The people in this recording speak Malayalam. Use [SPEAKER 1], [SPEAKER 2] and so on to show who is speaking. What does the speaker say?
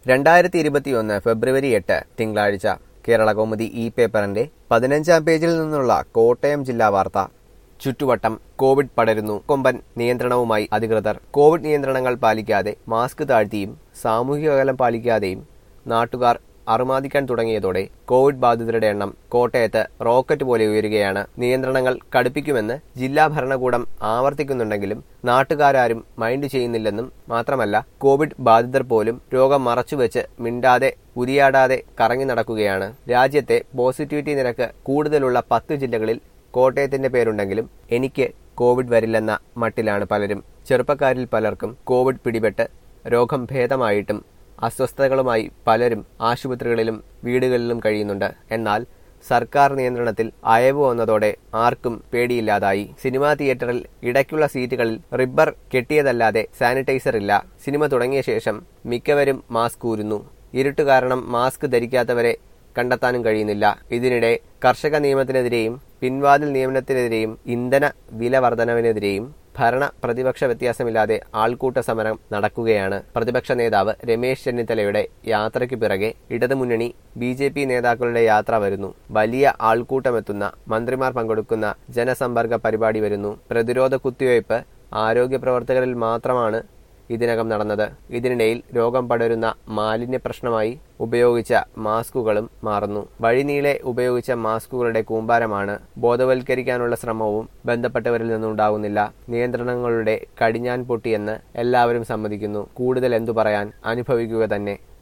[SPEAKER 1] രണ്ടായിരത്തി ഇരുപത്തിയൊന്ന് ഫെബ്രുവരി എട്ട് തിങ്കളാഴ്ച കേരള കൗമുദി ഇ പേപ്പറിന്റെ പതിനഞ്ചാം പേജിൽ നിന്നുള്ള കോട്ടയം ജില്ലാ വാർത്ത ചുറ്റുവട്ടം കോവിഡ് പടരുന്നു കൊമ്പൻ നിയന്ത്രണവുമായി അധികൃതർ കോവിഡ് നിയന്ത്രണങ്ങൾ പാലിക്കാതെ മാസ്ക് താഴ്ത്തിയും സാമൂഹിക അകലം പാലിക്കാതെയും നാട്ടുകാർ അറുമാദിക്കാൻ തുടങ്ങിയതോടെ കോവിഡ് ബാധിതരുടെ എണ്ണം കോട്ടയത്ത് റോക്കറ്റ് പോലെ ഉയരുകയാണ് നിയന്ത്രണങ്ങൾ കടുപ്പിക്കുമെന്ന് ജില്ലാ ഭരണകൂടം ആവർത്തിക്കുന്നുണ്ടെങ്കിലും നാട്ടുകാരും മൈൻഡ് ചെയ്യുന്നില്ലെന്നും മാത്രമല്ല കോവിഡ് ബാധിതർ പോലും രോഗം മറച്ചുവെച്ച് മിണ്ടാതെ ഉരിയാടാതെ കറങ്ങി നടക്കുകയാണ് രാജ്യത്തെ പോസിറ്റിവിറ്റി നിരക്ക് കൂടുതലുള്ള പത്ത് ജില്ലകളിൽ കോട്ടയത്തിന്റെ പേരുണ്ടെങ്കിലും എനിക്ക് കോവിഡ് വരില്ലെന്ന മട്ടിലാണ് പലരും ചെറുപ്പക്കാരിൽ പലർക്കും കോവിഡ് പിടിപെട്ട് രോഗം ഭേദമായിട്ടും അസ്വസ്ഥതകളുമായി പലരും ആശുപത്രികളിലും വീടുകളിലും കഴിയുന്നുണ്ട് എന്നാൽ സർക്കാർ നിയന്ത്രണത്തിൽ അയവ് വന്നതോടെ ആർക്കും പേടിയില്ലാതായി സിനിമാ തിയേറ്ററിൽ ഇടയ്ക്കുള്ള സീറ്റുകളിൽ റിബ്ബർ കെട്ടിയതല്ലാതെ സാനിറ്റൈസർ ഇല്ല സിനിമ തുടങ്ങിയ ശേഷം മിക്കവരും മാസ്ക് ഊരുന്നു ഇരുട്ട് കാരണം മാസ്ക് ധരിക്കാത്തവരെ കണ്ടെത്താനും കഴിയുന്നില്ല ഇതിനിടെ കർഷക നിയമത്തിനെതിരെയും പിൻവാതിൽ നിയമനത്തിനെതിരെയും ഇന്ധന വില വർധനവിനെതിരെയും ഭരണ പ്രതിപക്ഷ വ്യത്യാസമില്ലാതെ ആൾക്കൂട്ട സമരം നടക്കുകയാണ് പ്രതിപക്ഷ നേതാവ് രമേശ് ചെന്നിത്തലയുടെ യാത്രയ്ക്ക് പിറകെ ഇടതുമുന്നണി ബി ജെ പി നേതാക്കളുടെ യാത്ര വരുന്നു വലിയ ആൾക്കൂട്ടമെത്തുന്ന മന്ത്രിമാർ പങ്കെടുക്കുന്ന ജനസമ്പർക്ക പരിപാടി വരുന്നു പ്രതിരോധ കുത്തിവയ്പ് ആരോഗ്യ പ്രവർത്തകരിൽ മാത്രമാണ് ഇതിനകം നടന്നത് ഇതിനിടയിൽ രോഗം പടരുന്ന മാലിന്യ പ്രശ്നമായി ഉപയോഗിച്ച മാസ്കുകളും മാറുന്നു വഴിനീളെ ഉപയോഗിച്ച മാസ്കുകളുടെ കൂമ്പാരമാണ് ബോധവൽക്കരിക്കാനുള്ള ശ്രമവും ബന്ധപ്പെട്ടവരിൽ നിന്നുണ്ടാകുന്നില്ല നിയന്ത്രണങ്ങളുടെ കടിഞ്ഞാൻ പൊട്ടിയെന്ന് എല്ലാവരും സമ്മതിക്കുന്നു കൂടുതൽ എന്തു പറയാൻ അനുഭവിക്കുക തന്നെ